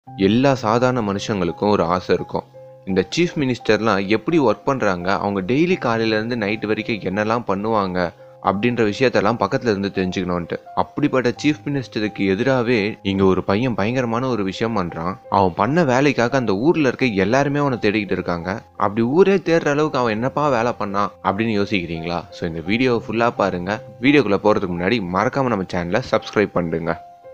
எல்லா சாதாரண மனுஷங்களுக்கும் ஒரு ஆசை இருக்கும் இந்த சீஃப் மினிஸ்டர்லாம் எப்படி ஒர்க் பண்ணுறாங்க அவங்க டெய்லி காலையிலேருந்து நைட் வரைக்கும் என்னெல்லாம் பண்ணுவாங்க அப்படின்ற விஷயத்தெல்லாம் பக்கத்துல இருந்து தெரிஞ்சுக்கணும்ட்டு அப்படிப்பட்ட சீஃப் மினிஸ்டருக்கு எதிராகவே இங்க ஒரு பையன் பயங்கரமான ஒரு விஷயம் பண்றான் அவன் பண்ண வேலைக்காக அந்த ஊர்ல இருக்க எல்லாருமே அவனை தேடிக்கிட்டு இருக்காங்க அப்படி ஊரே தேடுற அளவுக்கு அவன் என்னப்பா வேலை பண்ணான் அப்படின்னு யோசிக்கிறீங்களா ஸோ இந்த வீடியோவை ஃபுல்லா பாருங்க வீடியோக்குள்ள போறதுக்கு முன்னாடி மறக்காம நம்ம சேனலை சப்ஸ்கிரைப் பண்ணுங்க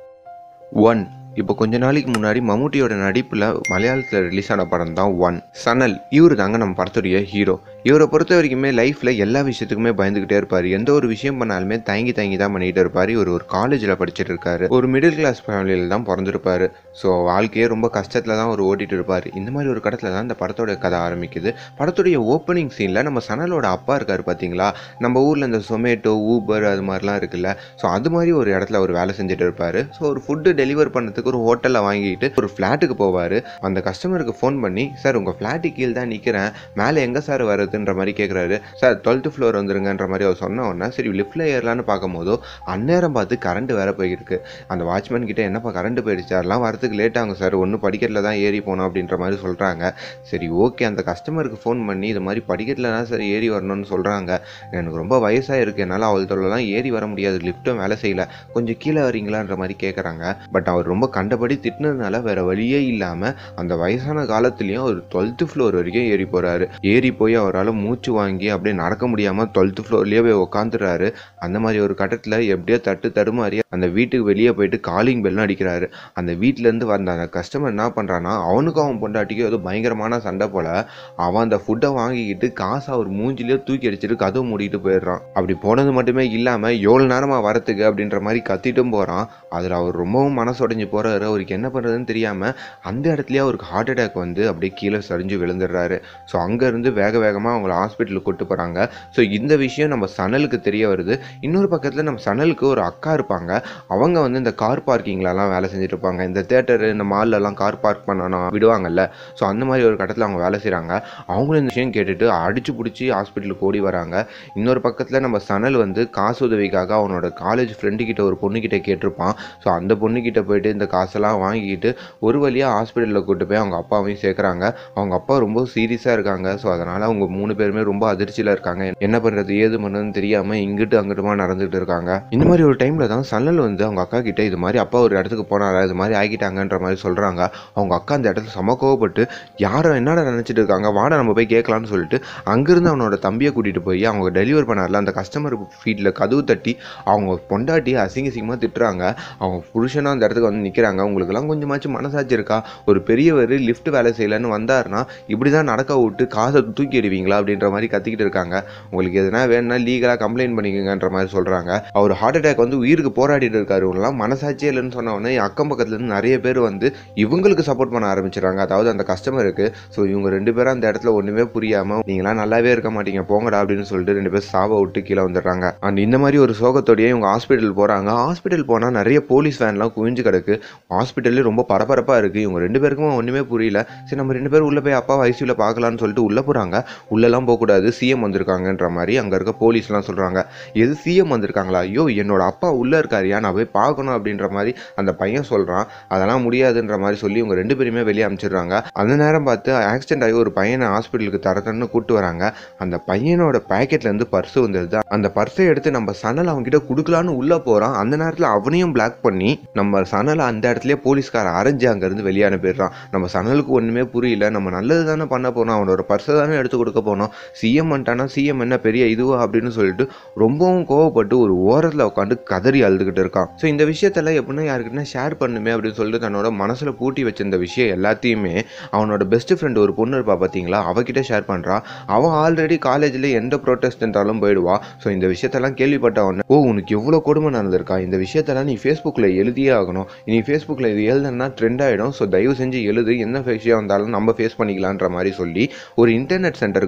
ஒன் இப்போ கொஞ்ச நாளைக்கு முன்னாடி மம்முட்டியோட நடிப்பில் மலையாளத்தில் ரிலீஸ் ஆன படம் தான் ஒன் சனல் இவரு தாங்க நம்ம படத்துடைய ஹீரோ இவரை பொறுத்த வரைக்குமே லைஃப்பில் எல்லா விஷயத்துக்குமே பயந்துக்கிட்டே இருப்பார் எந்த ஒரு விஷயம் பண்ணாலுமே தயங்கி தயங்கி தான் பண்ணிகிட்டு இருப்பார் இவர் ஒரு காலேஜில் படிச்சுட்டு இருக்காரு ஒரு மிடில் கிளாஸ் ஃபேமிலியில் தான் பிறந்திருப்பாரு ஸோ வாழ்க்கையே ரொம்ப கஷ்டத்தில் தான் அவர் ஓட்டிட்டு இருப்பார் இந்த மாதிரி ஒரு கடத்தில் தான் இந்த படத்தோட கதை ஆரம்பிக்குது படத்துடைய ஓப்பனிங் சீனில் நம்ம சனலோட அப்பா இருக்கார் பார்த்தீங்களா நம்ம ஊரில் இந்த சொமேட்டோ ஊபர் அது மாதிரிலாம் இருக்குல்ல ஸோ அது மாதிரி ஒரு இடத்துல அவர் வேலை செஞ்சுட்டு இருப்பார் ஸோ ஒரு ஃபுட்டு டெலிவர் பண்ணதுக்கு ஒரு ஹோட்டலில் வாங்கிட்டு ஒரு ஃப்ளாட்டுக்கு போவார் அந்த கஸ்டமருக்கு ஃபோன் பண்ணி சார் உங்கள் ஃப்ளாட்டு கீழ் தான் நிற்கிறேன் மேலே எங்கே சார் வருதுன்ற மாதிரி கேட்குறாரு சார் டுவெல்த்து ஃப்ளோர் வந்துருங்கன்ற மாதிரி அவர் சொன்ன உடனே சரி லிஃப்ட்டில் ஏறலான்னு பார்க்கும்போதோ அந்நேரம் பார்த்து கரண்ட் வேற போயிருக்கு அந்த வாட்ச்மேன் கிட்ட என்னப்பா கரண்ட் போயிடுச்சு அதெல்லாம் வரதுக்கு லேட் ஆகும் சார் ஒன்று படிக்கட்டில் தான் ஏறி போனோம் அப்படின்ற மாதிரி சொல்கிறாங்க சரி ஓகே அந்த கஸ்டமருக்கு ஃபோன் பண்ணி இது மாதிரி படிக்கட்டில் தான் சார் ஏறி வரணும்னு சொல்கிறாங்க எனக்கு ரொம்ப வயசாக இருக்குது என்னால் அவள்தோடலாம் ஏறி வர முடியாது லிஃப்ட்டும் வேலை செய்யல கொஞ்சம் கீழே வரீங்களான்ற மாதிரி கேட்குறாங்க பட் அவர் ரொம்ப கண்டபடி திட்டினதுனால வேற வழியே இல்லாமல் அந்த வயசான காலத்துலேயும் அவர் டுவெல்த்து ஃப்ளோர் வரைக்கும் ஏறி போகிறாரு ஏறி போய் அவரால் மூச்சு வாங்கி அப்படியே நடக்க முடியாமல் டுவெல்த்து ஃப்ளோர்லேயே போய் உட்காந்துறாரு அந்த மாதிரி ஒரு கட்டத்தில் எப்படியோ தட்டு தடுமாறி அந்த வீட்டுக்கு வெளியே போயிட்டு காலிங் பெல்லாம் அடிக்கிறாரு அந்த வீட்டிலேருந்து வந்த அந்த கஸ்டமர் என்ன பண்ணுறான்னா அவனுக்கும் அவன் பொண்டாட்டிக்கும் ஏதோ பயங்கரமான சண்டை போல அவன் அந்த ஃபுட்டை வாங்கிக்கிட்டு காசை அவர் மூஞ்சிலேயே தூக்கி அடிச்சிட்டு கதவு மூடிட்டு போயிடுறான் அப்படி போனது மட்டுமே இல்லாமல் எவ்வளோ நேரமாக வரத்துக்கு அப்படின்ற மாதிரி கத்திட்டும் போகிறான் அதில் அவர் ரொம்பவும் மனசுடைஞ்சு போகிறாரு அவருக்கு என்ன பண்ணுறதுன்னு தெரியாமல் அந்த இடத்துலயே அவருக்கு ஹார்ட் அட்டாக் வந்து அப்படியே கீழே சரிஞ்சு விழுந்துடுறாரு ஸோ அங்கேருந்து வேக வேகமாக அவங்கள ஹாஸ்பிட்டலுக்கு கூட்டு போகிறாங்க ஸோ இந்த விஷயம் நம்ம சனலுக்கு தெரிய வருது இன்னொரு பக்கத்தில் நம்ம சனலுக்கு ஒரு அக்கா இருப்பாங்க அவங்க வந்து இந்த கார் பார்க்கிங்லலாம் வேலை செஞ்சுட்டு இருப்பாங்க இந்த தேட்டரு இந்த மால்லலாம் கார் பார்க் பண்ணணும் விடுவாங்கல்ல ஸோ அந்த மாதிரி ஒரு கட்டத்தில் அவங்க வேலை செய்கிறாங்க அவங்களும் இந்த விஷயம் கேட்டுட்டு அடிச்சு பிடிச்சி ஹாஸ்பிட்டலுக்கு ஓடி வராங்க இன்னொரு பக்கத்தில் நம்ம சனல் வந்து காசு உதவிக்காக அவனோட காலேஜ் ஃப்ரெண்டு கிட்ட ஒரு பொண்ணுக்கிட்ட கேட்டிருப்பான் ஸோ அந்த பொண்ணுக்கிட்ட போயிட்டு இந்த காசெல்லாம் வாங்கிக்கிட்டு ஒரு வழியாக ஹாஸ்பிட்டலில் கூட்டு போய் அவங்க அப்பாவையும் சேர்க்குறாங்க அவங்க அப்பா ரொம்ப சீரியஸாக இருக்காங்க ஸோ அதனால் அவங்க மூணு பேருமே ரொம்ப அதிர்ச்சியில் இருக்காங்க என்ன பண்ணுறது ஏது பண்ணுறதுன்னு தெரியாமல் இங்கிட்டு அங்கிட்டுமா நடந்துகிட்டு இருக்காங்க இந்த மாதிரி ஒரு டைமில் தான் சன்னல் வந்து அவங்க அக்கா கிட்ட இது மாதிரி அப்பா ஒரு இடத்துக்கு போனாரா இது மாதிரி ஆகிட்டாங்கன்ற மாதிரி சொல்கிறாங்க அவங்க அக்கா அந்த இடத்துல செம கோவப்பட்டு யாரும் என்னடா நினச்சிட்டு இருக்காங்க வாடா நம்ம போய் கேட்கலான்னு சொல்லிட்டு அங்கேருந்து அவனோட தம்பியை கூட்டிகிட்டு போய் அவங்க டெலிவர் பண்ணார்ல அந்த கஸ்டமர் ஃபீல்டில் கதவு தட்டி அவங்க பொண்டாட்டி அசிங்க அசிங்கமாக திட்டுறாங்க அவங்க புருஷனாக அந்த இடத்துக்கு வந்து நிற்கிறாங்க உங்களுக்கெல்லாம் கொஞ்சமாச்சும் மனசாட்சி இருக்கா ஒரு பெரியவர் லிஃப்ட் வேலை செய்யலைன்னு வந்தாருன்னா இப்படி தான் நடக்க விட்டு காசை தூக்கி எறிவீங்களா அப்படின்ற மாதிரி கத்திக்கிட்டு இருக்காங்க உங்களுக்கு எதுனா வேணும்னா லீகலாக கம்ப்ளைண்ட் பண்ணிக்கங்கன்ற மாதிரி சொல்கிறாங்க அவர் ஹார்ட் அட்டாக் வந்து உயிருக்கு போராடிட்டு இருக்காரு இவங்களாம் மனசாட்சியே இல்லைன்னு சொன்ன உடனே அக்கம் பக்கத்துலேருந்து நிறைய பேர் வந்து இவங்களுக்கு சப்போர்ட் பண்ண ஆரம்பிச்சிடுறாங்க அதாவது அந்த கஸ்டமருக்கு ஸோ இவங்க ரெண்டு பேரும் அந்த இடத்துல ஒன்றுமே புரியாமல் நீங்களாம் நல்லாவே இருக்க மாட்டீங்க போங்கடா அப்படின்னு சொல்லிட்டு ரெண்டு பேர் சாவை விட்டு கீழே வந்துடுறாங்க அண்ட் இந்த மாதிரி ஒரு சோகத்தோடயே இவங்க ஹாஸ்பிட்டல் போகிறாங்க ஹாஸ்பிட்டல் போனால் நிறைய போலீஸ் வேன்லாம் குவிஞ்சு கிடக்கு ஹாஸ்பிட்டல்லே ரொம்ப பரபரப்பாக இருக்குது இவங்க ரெண்டு பேருக்கும் ஒன்றுமே புரியல சரி நம்ம ரெண்டு பேரும் உள்ளே போய் அப்பா ஐசியூவில் பார்க்கலான்னு சொல்லிட்டு உள்ளே போகிறாங்க உள்ளெல்லாம் போகக்கூடாது சிஎம் வந்திருக்காங்கன்ற மாதிரி அங்கே இருக்க போலீஸ்லாம் சொல்கிறாங்க எது சிஎம் வந்திருக்காங்களா ஐயோ என்னோட அப்பா உள்ளே இருக்காருயா நான் போய் பார்க்கணும் அப்படின்ற மாதிரி அந்த பையன் சொல்கிறான் அதெல்லாம் முடியாதுன்ற மாதிரி சொல்லி இவங்க ரெண்டு பேருமே வெளியே அனுப்பிச்சிடுறாங்க அந்த நேரம் பார்த்து ஆக்சிடென்ட் ஆகி ஒரு பையனை ஹாஸ்பிட்டலுக்கு தரத்தன்னு கூட்டு வராங்க அந்த பையனோட பாக்கெட்லேருந்து பர்ஸ் வந்தது அந்த பர்ஸை எடுத்து நம்ம சனல் அவன்கிட்ட கொடுக்கலான்னு உள்ளே போகிறான் அந்த நேரத்தில் அவனையும் பிளாக் பண்ணி நம்ம சனலை அந்த இடத்துலயே போலீஸ்கார அரைஞ்சு அங்கேருந்து வெளியே அனுப்பிடுறான் நம்ம சனலுக்கு ஒன்றுமே புரியல நம்ம நல்லது தானே பண்ண போனோம் அவனோட பர்ஸை தானே எடுத்து கொடுக்க போனோம் சிஎம் வந்துட்டானா சிஎம் என்ன பெரிய இதுவா அப்படின்னு சொல்லிட்டு ரொம்பவும் கோவப்பட்டு ஒரு ஓரத்தில் உட்காந்து கதறி அழுதுகிட்டு இருக்கான் ஸோ இந்த விஷயத்தெல்லாம் எப்படின்னா யாருக்கிட்ட ஷேர் பண்ணுமே அப்படின்னு சொல்லிட்டு தன்னோட மனசில் பூட்டி வச்சிருந்த விஷயம் எல்லாத்தையுமே அவனோட பெஸ்ட் ஃப்ரெண்ட் ஒரு பொண்ணு இருப்பா பார்த்தீங்களா அவகிட்ட ஷேர் பண்ணுறா அவன் ஆல்ரெடி காலேஜில் எந்த ப்ரொட்டஸ்ட் இருந்தாலும் போயிடுவா ஸோ இந்த விஷயத்தெல்லாம் கேள்விப்பட்ட உடனே ஓ உனக்கு எவ்வளோ கொடுமை நடந்திருக்கா இந்த விஷயத்தெல்லாம் நீ ஃபேஸ்புக்கில் எழுதியே ஆகணும் நீ ஃபேஸ்புக்கில் இது எழுதுனா ட்ரெண்ட் ஆகிடும் ஸோ தயவு செஞ்சு எழுது என்ன விஷயம் வந்தாலும் நம்ம ஃபேஸ் பண்ணிக்கலான்ற மாதிரி சொல்லி ஒரு இன்டர்நெட் சென்டருக்கு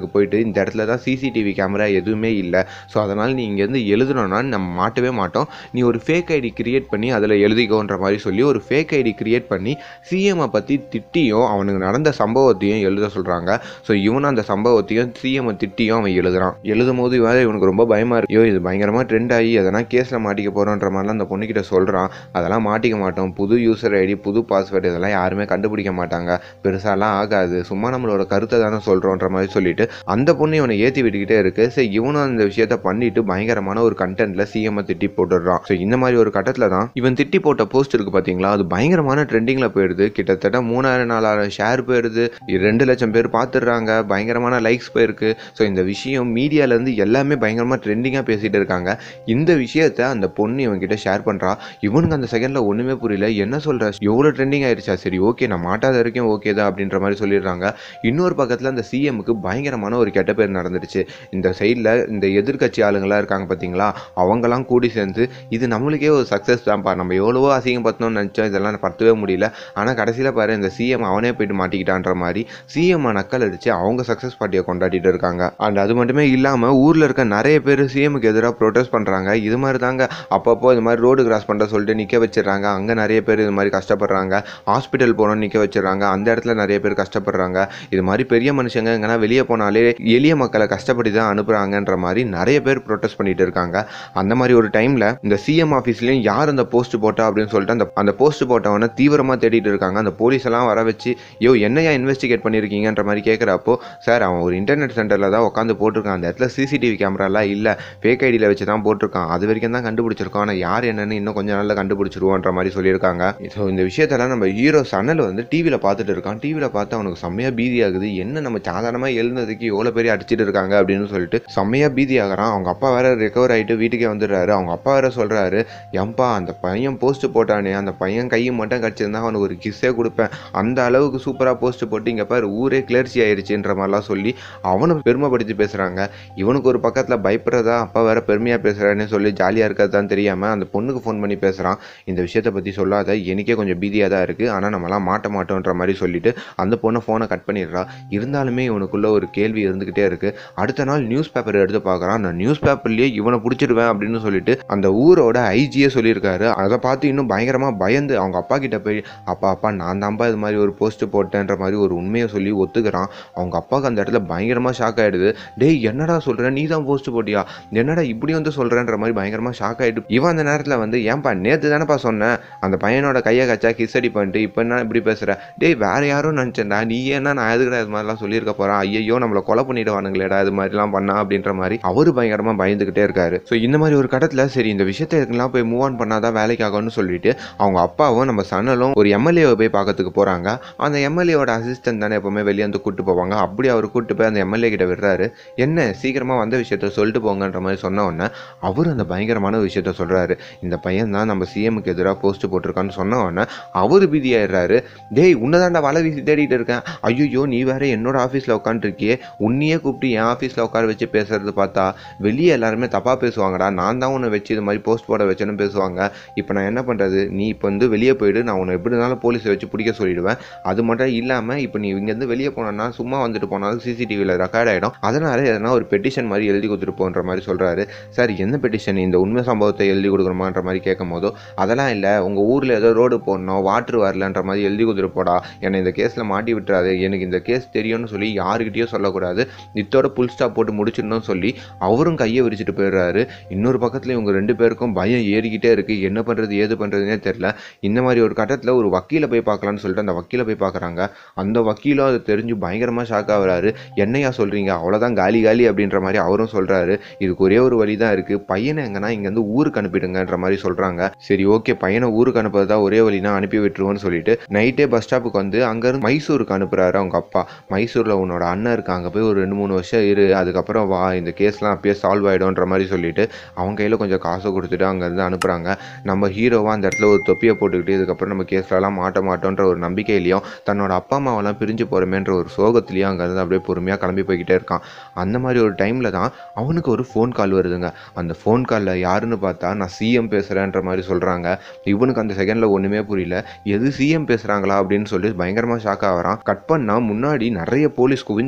சென்டருக்கு போயிட்டு இந்த இடத்துல தான் சிசிடிவி கேமரா எதுவுமே இல்லை ஸோ அதனால் நீ இங்கேருந்து எழுதணும்னா நம்ம மாட்டவே மாட்டோம் நீ ஒரு ஃபேக் ஐடி கிரியேட் பண்ணி அதில் எழுதிக்கோன்ற மாதிரி சொல்லி ஒரு ஃபேக் ஐடி கிரியேட் பண்ணி சிஎம்ஐ பற்றி திட்டியும் அவனுக்கு நடந்த சம்பவத்தையும் எழுத சொல்கிறாங்க ஸோ இவனும் அந்த சம்பவத்தையும் சிஎம்ஐ திட்டியும் அவன் எழுதுறான் எழுதும் போது வேற இவனுக்கு ரொம்ப பயமாக இருக்கு ஐயோ இது பயங்கரமாக ட்ரெண்ட் ஆகி எதனா கேஸில் மாட்டிக்க போகிறோன்ற மாதிரிலாம் அந்த பொண்ணுக்கிட்ட சொல்கிறான் அதெல்லாம் மாட்டிக்க மாட்டோம் புது யூசர் ஐடி புது பாஸ்வேர்டு இதெல்லாம் யாருமே கண்டுபிடிக்க மாட்டாங்க பெருசாலாம் ஆகாது சும்மா நம்மளோட கருத்தை தானே சொல்கிறோன்ற மாதிரி சொல்லிட்டு அந்த பொண்ணு இவனை ஏற்றி விட்டுக்கிட்டே இருக்கு சரி இவனும் அந்த விஷயத்த பண்ணிட்டு பயங்கரமான ஒரு கண்டென்ட்ல சிஎம் திட்டி போட்டுடுறான் ஸோ இந்த மாதிரி ஒரு கட்டத்தில் தான் இவன் திட்டி போட்ட போஸ்ட் இருக்கு பார்த்தீங்களா அது பயங்கரமான ட்ரெண்டிங்கில் போயிடுது கிட்டத்தட்ட மூணாயிரம் நாலாயிரம் ஷேர் போயிடுது ரெண்டு லட்சம் பேர் பார்த்துடுறாங்க பயங்கரமான லைக்ஸ் போயிருக்கு ஸோ இந்த விஷயம் மீடியாலேருந்து எல்லாமே பயங்கரமாக ட்ரெண்டிங்காக பேசிட்டு இருக்காங்க இந்த விஷயத்த அந்த பொண்ணு இவன்கிட்ட ஷேர் பண்ணுறா இவனுக்கு அந்த செகண்டில் ஒன்றுமே புரியல என்ன சொல்கிற எவ்வளோ ட்ரெண்டிங் ஆயிடுச்சா சரி ஓகே நான் மாட்டாத வரைக்கும் ஓகே தான் அப்படின்ற மாதிரி சொல்லிடுறாங்க இன்னொரு பக்கத்தில் அந்த சிஎம்க்கு பயங்கரமான ஒரு கெட்ட பேர் நடந்துடுச்சு இந்த சைடில் இந்த எதிர்க்கட்சி ஆளுங்களாம் இருக்காங்க பார்த்தீங்களா அவங்கெல்லாம் கூடி சேர்ந்து இது நம்மளுக்கே ஒரு சக்ஸஸ் தான்ப்பா நம்ம எவ்வளவோ அசிங்கப்படுத்தணும்னு நினச்சோம் இதெல்லாம் படுத்தவே முடியல ஆனால் கடைசியில் பாரு இந்த சிஎம் அவனே போயிட்டு மாட்டிக்கிட்டான்ற மாதிரி சிஎம் நக்கல் அடித்து அவங்க சக்ஸஸ் பார்ட்டியை கொண்டாடிட்டு இருக்காங்க அண்ட் அது மட்டுமே இல்லாமல் ஊரில் இருக்க நிறைய பேர் சிஎம்க்கு எதிராக ப்ரொட்டஸ்ட் பண்ணுறாங்க இது மாதிரி தாங்க அப்பப்போ இது மாதிரி ரோடு கிராஸ் பண்ணுற சொல்லிட்டு நிற்க வச்சிடுறாங்க அங்கே நிறைய பேர் இது மாதிரி கஷ்டப்படுறாங்க ஹாஸ்பிட்டல் போகணும்னு நிற்க வச்சிடுறாங்க அந்த இடத்துல நிறைய பேர் கஷ்டப்படுறாங்க இது மாதிரி பெரிய மனுஷங்க எங்கன்னா வெளியே போனாலே எளிய மக்களை கஷ்டப்பட்டு தான் அனுப்புகிறாங்கன்ற மாதிரி நிறைய பேர் ப்ரொட்டஸ்ட் பண்ணிட்டு இருக்காங்க அந்த மாதிரி ஒரு டைமில் இந்த சிஎம் ஆஃபீஸ்லேயும் யார் அந்த போஸ்ட் போட்டா அப்படின்னு சொல்லிட்டு அந்த அந்த போஸ்ட் போட்டவனை தீவிரமாக தேடிட்டு இருக்காங்க அந்த போலீஸ் எல்லாம் வர வச்சு யோ என்னையா இன்வெஸ்டிகேட் பண்ணியிருக்கீங்கன்ற மாதிரி கேட்குறப்போ சார் அவன் ஒரு இன்டர்நெட் சென்டரில் தான் உட்காந்து போட்டிருக்கான் அந்த இடத்துல சிசிடிவி கேமராலாம் இல்லை ஃபேக் ஐடியில் வச்சு தான் போட்டிருக்கான் அது வரைக்கும் தான் கண்டுபிடிச்சிருக்கோம் ஆனால் யார் என்னன்னு இன்னும் கொஞ்சம் நாளில் கண்டுபிடிச்சிருவோன்ற மாதிரி சொல்லியிருக்காங்க ஸோ இந்த விஷயத்தெல்லாம் நம்ம ஹீரோ சன்னல் வந்து டிவியில் பார்த்துட்டு இருக்கான் டிவியில் பார்த்து அவனுக்கு செம்மையாக பீதி ஆகுது என்ன நம்ம சாதாரணமாக எழுந்ததுக்கு எவ்வளோ பேர் அடிச்சிட்டு இருக்காங்க அப்படின்னு சொல்லிட்டு செம்மையாக பீதி ஆகிறான் அவங்க அப்பா வேற ரெக்கவர் ஆகிட்டு வீட்டுக்கே வந்துடுறாரு அவங்க அப்பா வேற சொல்கிறாரு எம்பா அந்த பையன் போஸ்ட் போட்டானே அந்த பையன் கையை மட்டும் கடிச்சிருந்தா அவனுக்கு ஒரு கிஸ்ஸே கொடுப்பேன் அந்த அளவுக்கு சூப்பராக போஸ்ட் போட்டு இங்கே பாரு ஊரே கிளர்ச்சி ஆயிடுச்சுன்ற மாதிரிலாம் சொல்லி அவனை பெருமைப்படுத்தி பேசுகிறாங்க இவனுக்கு ஒரு பக்கத்தில் பயப்படுறதா அப்பா வேற பெருமையாக பேசுகிறான்னு சொல்லி ஜாலியாக இருக்கிறது தான் தெரியாமல் அந்த பொண்ணுக்கு ஃபோன் பண்ணி பேசுகிறான் இந்த விஷயத்தை பற்றி சொல்லாத எனக்கே கொஞ்சம் பீதியாக தான் இருக்குது ஆனால் நம்மலாம் மாட்ட மாட்டோன்ற மாதிரி சொல்லிட்டு அந்த பொண்ணை ஃபோனை கட் பண்ணிடுறா இருந்தாலுமே இவனுக்குள்ள ஒரு கேள்வி இருந்துக்கிட்டே இருக்குது அடுத்த நாள் நியூஸ் பேப்பர் எடுத்து பார்க்குறான் அந்த நியூஸ் பேப்பர்லேயே இவனை பிடிச்சிடுவேன் அப்படின்னு சொல்லிட்டு அந்த ஊரோட ஐஜியே சொல்லியிருக்காரு அதை பார்த்து இன்னும் பயங்கரமாக பயந்து அவங்க அப்பா கிட்ட போய் அப்பா அப்பா நான் தான்ப்பா இது மாதிரி ஒரு போஸ்ட் போட்டேன்ற மாதிரி ஒரு உண்மையை சொல்லி ஒத்துக்கிறான் அவங்க அப்பாவுக்கு அந்த இடத்துல பயங்கரமாக ஷாக் ஆகிடுது டேய் என்னடா சொல்கிற நீ தான் போஸ்ட் போட்டியா என்னடா இப்படி வந்து சொல்கிறேன்ற மாதிரி பயங்கரமாக ஷாக் ஆகிட்டு இவன் அந்த நேரத்தில் வந்து ஏன்பா நேற்று தானேப்பா சொன்னேன் அந்த பையனோட கையை கச்சா கிஸ் அடி பண்ணிட்டு இப்போ என்ன இப்படி பேசுகிற டேய் வேற யாரும் நினச்சேன்டா நீ ஏன்னா நான் எதுக்குடா இது மாதிரிலாம் சொல்லியிருக்க போகிறேன் ஐயோ நம்மளை கொலை பண்ணிடுவானுங்களேடா இது மாதிரிலாம் பண்ணா அப்படின்ற மாதிரி அவரு பயங்கரமாக பயந்துக்கிட்டே இருக்காரு ஸோ இந்த மாதிரி ஒரு கட்டத்தில் சரி இந்த விஷயத்தை எதுக்கெல்லாம் போய் மூவ் ஆன் பண்ணாதான் வேலைக்கு ஆகும்னு சொல்லிட்டு அவங்க அப்பாவும் நம்ம சன்னலும் ஒரு எம்எல்ஏவை போய் பார்க்கறதுக்கு போகிறாங்க அந்த எம்எல்ஏவோட அசிஸ்டன்ட் தானே எப்பவுமே வெளியே வந்து கூட்டு போவாங்க அப்படி அவர் கூட்டு போய் அந்த எம்எல்ஏ கிட்ட விடுறாரு என்ன சீக்கிரமாக வந்த விஷயத்த சொல்லிட்டு போங்கன்ற மாதிரி சொன்ன உடனே அவர் அந்த பயங்கரமான விஷயத்த சொல்கிறாரு இந்த பையன் தான் நம்ம சிஎம்க்கு எதிராக போஸ்ட் போட்டிருக்கான்னு சொன்ன உடனே அவர் பீதியாயிடுறாரு டேய் உன்னதாண்டா வலை வீசி தேடிட்டு இருக்கேன் ஐயோ நீ வேற என்னோட ஆஃபீஸில் உட்காந்துருக்கியே உன்னையே கூப்பிட்டு என் ஆஃபீஸில் உட்கார வச்சு பேசுறது பார்த்தா வெளியே எல்லாருமே தப்பாக பேசுவாங்கடா நான் தான் உன்னை வச்சு இது மாதிரி போஸ்ட் போட வச்சேன்னு பேசுவாங்க இப்போ நான் என்ன பண்ணுறது நீ இப்போ வந்து வெளியே போயிடு நான் உன்னை எப்படி இருந்தாலும் போலீஸை வச்சு பிடிக்க சொல்லிடுவேன் அது மட்டும் இல்லாமல் இப்போ நீ இங்கேருந்து வெளியே போனோன்னா சும்மா வந்துட்டு போனாலும் சிசிடிவியில் ரெக்கார்ட் ஆகிடும் அதனால எதனா ஒரு பெட்டிஷன் மாதிரி எழுதி கொடுத்துருப்போன்ற மாதிரி சொல்கிறாரு சார் என்ன பெட்டிஷன் இந்த உண்மை சம்பவத்தை எழுதி கொடுக்கணுமான்ற மாதிரி கேட்கும் போதோ அதெல்லாம் இல்லை உங்கள் ஊரில் ஏதோ ரோடு போடணும் வாட்டர் வரலன்ற மாதிரி எழுதி கொடுத்துருப்போடா என்னை இந்த கேஸில் மாட்டி விட்டுறாது எனக்கு இந்த கேஸ் தெரியும்னு சொல்லி யாருக்கிட்டேயும் சொல்லக்கூடாது இத்தோட புல் ஸ்டாப் போட்டு முடிச்சிடணும்னு சொல்லி அவரும் கையை விரிச்சிட்டு போயிடுறாரு இன்னொரு பக்கத்தில் இவங்க ரெண்டு பேருக்கும் பயம் ஏறிக்கிட்டே இருக்குது என்ன பண்ணுறது ஏது பண்ணுறதுனே தெரில இந்த மாதிரி ஒரு கட்டத்தில் ஒரு வக்கீலை போய் பார்க்கலான்னு சொல்லிட்டு அந்த வக்கீலை போய் பார்க்குறாங்க அந்த வக்கீலும் அதை தெரிஞ்சு பயங்கரமாக ஷாக் ஆகுறாரு என்னையா சொல்கிறீங்க அவ்வளோதான் காலி காலி அப்படின்ற மாதிரி அவரும் சொல்கிறாரு இதுக்கு ஒரே ஒரு வழி தான் இருக்குது பையனை எங்கன்னா இங்கேருந்து ஊருக்கு அனுப்பிடுங்கன்ற மாதிரி சொல்கிறாங்க சரி ஓகே பையனை ஊருக்கு அனுப்புறதா ஒரே வழினா அனுப்பி விட்டுருவோன்னு சொல்லிட்டு நைட்டே பஸ் ஸ்டாப்புக்கு வந்து அங்கேருந்து மைசூருக்கு அனுப்புகிறாரு அவங்க அப்பா மைசூரில் உன்னோட அண்ணன் இருக்காங்க அங்கே போய் ஒரு ரெண்டு மூணு வருஷம் இரு அதுக்கப்புறம் வா இந்த கேஸ்லாம் அப்பயே சால்வ் ஆகிடும்ன்ற மாதிரி சொல்லிட்டு அவங்க கையில் கொஞ்சம் காசை கொடுத்துட்டு அங்கேருந்து அனுப்புகிறாங்க நம்ம ஹீரோவாக அந்த இடத்துல ஒரு தொப்பியை போட்டுக்கிட்டு இதுக்கப்புறம் நம்ம கேஸ்லலாம் மாட்ட மாட்டோன்ற ஒரு நம்பிக்கையிலையும் தன்னோட அப்பா அம்மாவெல்லாம் பிரிஞ்சு போகிறோமேன்ற ஒரு சோகத்துலேயும் அங்கேருந்து அப்படியே பொறுமையாக கிளம்பி போய்கிட்டே இருக்கான் அந்த மாதிரி ஒரு டைமில் தான் அவனுக்கு ஒரு ஃபோன் கால் வருதுங்க அந்த ஃபோன் காலில் யாருன்னு பார்த்தா நான் சிஎம் பேசுகிறேன்ற மாதிரி சொல்கிறாங்க இவனுக்கு அந்த செகண்டில் ஒன்றுமே புரியல எது சிஎம் பேசுகிறாங்களா அப்படின்னு சொல்லி பயங்கரமாக ஷாக் ஆகிறான் கட் பண்ணால் முன்னாடி நிறைய போலீஸ் குவிஞ்சிருக்காங்க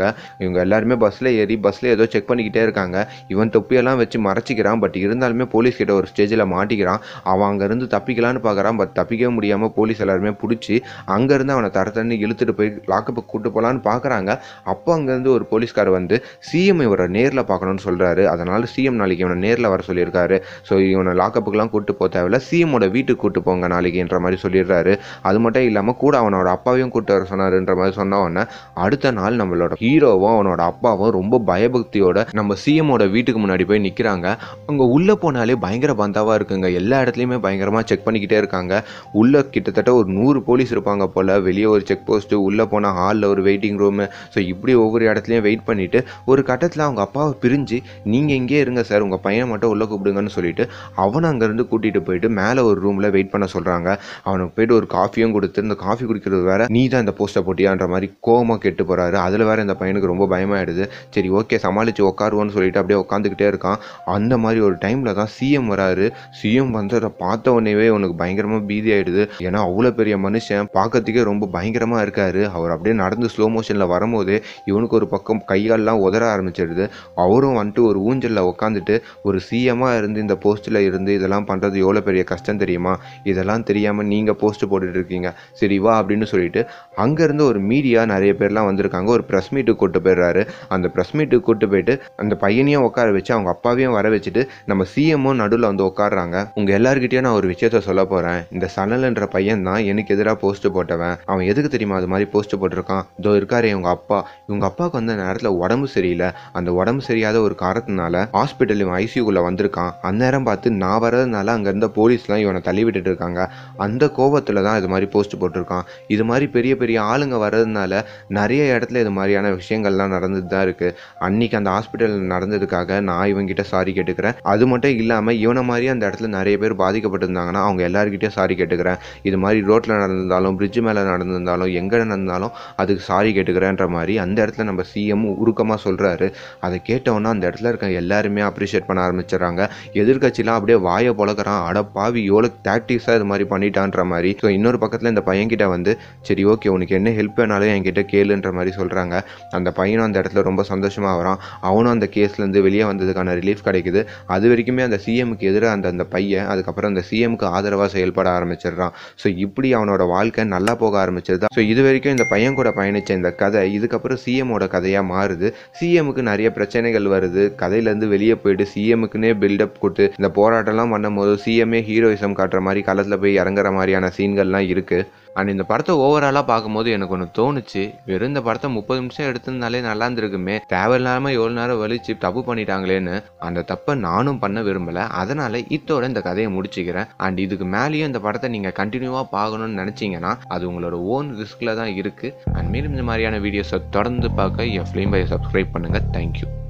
இவங்க எல்லாருமே பஸ்ஸில் ஏறி பஸ்ஸில் ஏதோ செக் பண்ணிக்கிட்டே இருக்காங்க இவன் தொப்பியெல்லாம் வச்சு மறைச்சிக்கிறான் பட் இருந்தாலுமே போலீஸ் கிட்ட ஒரு ஸ்டேஜில் மாட்டிக்கிறான் அவன் அங்கேருந்து தப்பிக்கலான்னு பார்க்குறான் பட் தப்பிக்கவே முடியாமல் போலீஸ் எல்லாருமே பிடிச்சி அங்கேருந்து அவனை தர தண்ணி இழுத்துட்டு போய் லாக்கப்புக்கு கூட்டு போகலான்னு பார்க்குறாங்க அப்போ அங்கேருந்து ஒரு போலீஸ்கார் வந்து சிஎம் இவரை நேரில் பார்க்கணும்னு சொல்கிறாரு அதனால் சிஎம் நாளைக்கு இவனை நேரில் வர சொல்லியிருக்காரு ஸோ இவனை லாக்கப்புக்கெலாம் கூட்டு போக தேவையில்ல சிஎம்மோட வீட்டுக்கு கூட்டு போங்க நாளைக்குன்ற மாதிரி சொல்லிடுறாரு அது மட்டும் இல்லாமல் கூட அவனோட அப்பாவையும் கூட்டு வர சொன்னாருன்ற மாதிரி சொன்ன உடனே அடுத்த நாள் நம்மளோட ஹீரோவும் அவனோட அப்பாவும் ரொம்ப பயபக்தியோட நம்ம சிஎம்மோட வீட்டுக்கு முன்னாடி போய் நிற்கிறாங்க அங்கே உள்ளே போனாலே பயங்கர பந்தாவாக இருக்குங்க எல்லா இடத்துலையுமே பயங்கரமாக செக் பண்ணிக்கிட்டே இருக்காங்க உள்ளே கிட்டத்தட்ட ஒரு நூறு போலீஸ் இருப்பாங்க போல் வெளியே ஒரு செக் போஸ்ட்டு உள்ளே போனால் ஹாலில் ஒரு வெயிட்டிங் ரூமு ஸோ இப்படி ஒவ்வொரு இடத்துலையும் வெயிட் பண்ணிவிட்டு ஒரு கட்டத்தில் அவங்க அப்பாவை பிரிஞ்சு நீங்கள் இங்கே இருங்க சார் உங்கள் பையனை மட்டும் உள்ளே கூப்பிடுங்கன்னு சொல்லிட்டு அவனை அங்கேருந்து கூட்டிகிட்டு போயிட்டு மேலே ஒரு ரூமில் வெயிட் பண்ண சொல்கிறாங்க அவனுக்கு போயிட்டு ஒரு காஃபியும் கொடுத்து இந்த காஃபி குடிக்கிறது வேற நீ தான் இந்த போஸ்ட்டை போட்டியான்ற மாதிரி கோவமாக கெட்டு போகிறாரு அதில் வேற இந்த பையனுக்கு ரொம்ப பயமாயிடுது சரி ஓகே சமாளித்து உட்காருவோன்னு சொல்லிட்டு அப்படியே உட்காந்துக்கிட்டே இருக்கான் அந்த மாதிரி ஒரு டைமில் தான் சிஎம் வராரு சிஎம் வந்ததை பார்த்த உடனேவே உனக்கு பயங்கரமாக பீதி ஆயிடுது ஏன்னா அவ்வளோ பெரிய மனுஷன் பார்க்கறதுக்கே ரொம்ப பயங்கரமாக இருக்காரு அவர் அப்படியே நடந்து ஸ்லோ மோஷனில் வரும்போது இவனுக்கு ஒரு பக்கம் கைகாலெலாம் உதற ஆரம்பிச்சிடுது அவரும் வந்துட்டு ஒரு ஊஞ்சலில் உட்காந்துட்டு ஒரு சிஎம்மாக இருந்து இந்த போஸ்ட்டில் இருந்து இதெல்லாம் பண்ணுறது எவ்வளோ பெரிய கஷ்டம் தெரியுமா இதெல்லாம் தெரியாமல் நீங்கள் போஸ்ட் போட்டுட்டு இருக்கீங்க சரி வா அப்படின்னு சொல்லிட்டு அங்கேருந்து ஒரு மீடியா நிறைய பேர்லாம் வந்திருக்காங்க ஒரு ப்ரெஸ் மீட்டுக்கு கூட்டு போயிடுறாரு அந்த ப்ரெஸ் மீட்டுக்கு கூட்டு போயிட்டு அந்த பையனையும் உட்கார வச்சு அவங்க அப்பாவையும் வர வச்சுட்டு நம்ம சிஎம்மும் நடுவில் வந்து உட்காடுறாங்க உங்கள் எல்லாருக்கிட்டையும் நான் ஒரு விஷயத்த சொல்ல போகிறேன் இந்த சனல்ன்ற பையன் தான் எனக்கு எதிராக போஸ்ட் போட்டவன் அவன் எதுக்கு தெரியுமா அது மாதிரி போஸ்ட் போட்டிருக்கான் இதோ இருக்காரு இவங்க அப்பா இவங்க அப்பாவுக்கு வந்து அந்த நேரத்தில் உடம்பு சரியில்லை அந்த உடம்பு சரியாத ஒரு காரணத்தினால ஹாஸ்பிட்டல் இவன் ஐசியூக்குள்ளே வந்திருக்கான் அந்நேரம் பார்த்து நான் வரதுனால அங்கே இருந்த போலீஸ்லாம் இவனை தள்ளி விட்டுட்டு இருக்காங்க அந்த கோபத்தில் தான் இது மாதிரி போஸ்ட் போட்டிருக்கான் இது மாதிரி பெரிய பெரிய ஆளுங்க வர்றதுனால நிறைய இடத்துல இது மாதிரியான விஷயங்கள்லாம் நடந்துட்டு தான் இருக்குது அன்னைக்கு அந்த ஹாஸ்பிட்டல் நடந்ததுக்காக நான் இவங்கிட்ட சாரி கேட்டுக்கிறேன் அது மட்டும் இல்லாமல் இவனை மாதிரி அந்த இடத்துல நிறைய பேர் பாதிக்கப்பட்டிருந்தாங்கன்னா அவங்க எல்லாருக்கிட்டையும் சாரி கேட்டுக்கிறேன் இது மாதிரி ரோட்டில் நடந்திருந்தாலும் பிரிட்ஜ் மேலே நடந்திருந்தாலும் எங்கே நடந்தாலும் அதுக்கு சாரி கேட்டுக்கிறேன்ற மாதிரி அந்த இடத்துல நம்ம சிஎம் உருக்கமாக சொல்கிறாரு அதை கேட்டவொன்னே அந்த இடத்துல இருக்க எல்லாருமே அப்ரிஷியேட் பண்ண ஆரம்பிச்சிடுறாங்க எதிர்கட்சிலாம் அப்படியே வாயை பொழக்கிறான் அட பாவி எவ்வளோ டாக்டிக்ஸாக இது மாதிரி பண்ணிட்டான்ற மாதிரி ஸோ இன்னொரு பக்கத்தில் இந்த பையன்கிட்ட வந்து சரி ஓகே உனக்கு என்ன ஹெல்ப் வேணாலும் என்கிட்ட கேளுன்ற மாதிரி சொல்கிறாங்க அந்த பையனும் அந்த இடத்துல ரொம்ப சந்தோஷமாக வரான் அவனும் அந்த கேஸ்லேருந்து வெளியே வந்ததுக்கான ரிலீஃப் கிடைக்குது அது வரைக்குமே அந்த சிஎம்க்கு எதிராக அந்த அந்த பையன் அதுக்கப்புறம் அந்த சிஎம்க்கு ஆதரவாக செயல்பட ஆரம்பிச்சிடுறான் ஸோ இப்படி அவனோட வாழ்க்கை நல்லா போக ஆரம்பிச்சிருது ஸோ இது வரைக்கும் இந்த பையன் கூட பயணித்த இந்த கதை இதுக்கப்புறம் சிஎம்மோட கதையாக மாறுது சிஎம்முக்கு நிறைய பிரச்சனைகள் வருது கதையிலேருந்து வெளியே போயிட்டு சிஎம்முக்குன்னே பில்டப் கொடுத்து இந்த போராட்டம்லாம் பண்ணும்போது சிஎம்ஏ ஹீரோயிசம் காட்டுற மாதிரி களத்தில் போய் இறங்குற மாதிரியான சீன்கள்லாம் இருக்குது அண்ட் இந்த படத்தை ஓவராலாக பார்க்கும்போது எனக்கு ஒன்று தோணுச்சு வெறும் இந்த படத்தை முப்பது நிமிஷம் எடுத்திருந்தாலே நல்லா இருந்திருக்குமே தேவையில்லாமல் எவ்வளோ நேரம் வலிச்சு தப்பு பண்ணிட்டாங்களேன்னு அந்த தப்பை நானும் பண்ண விரும்பலை அதனால் இத்தோட இந்த கதையை முடிச்சுக்கிறேன் அண்ட் இதுக்கு மேலேயும் இந்த படத்தை நீங்கள் கண்டினியூவாக பார்க்கணும்னு நினச்சிங்கன்னா அது உங்களோட ஓன் ரிஸ்கில் தான் இருக்குது அண்ட் மேலும் இந்த மாதிரியான வீடியோஸை தொடர்ந்து பார்க்க என் ஃபிலிம் பை சப்ஸ்கிரைப் பண்ணுங்கள் தேங்க்யூ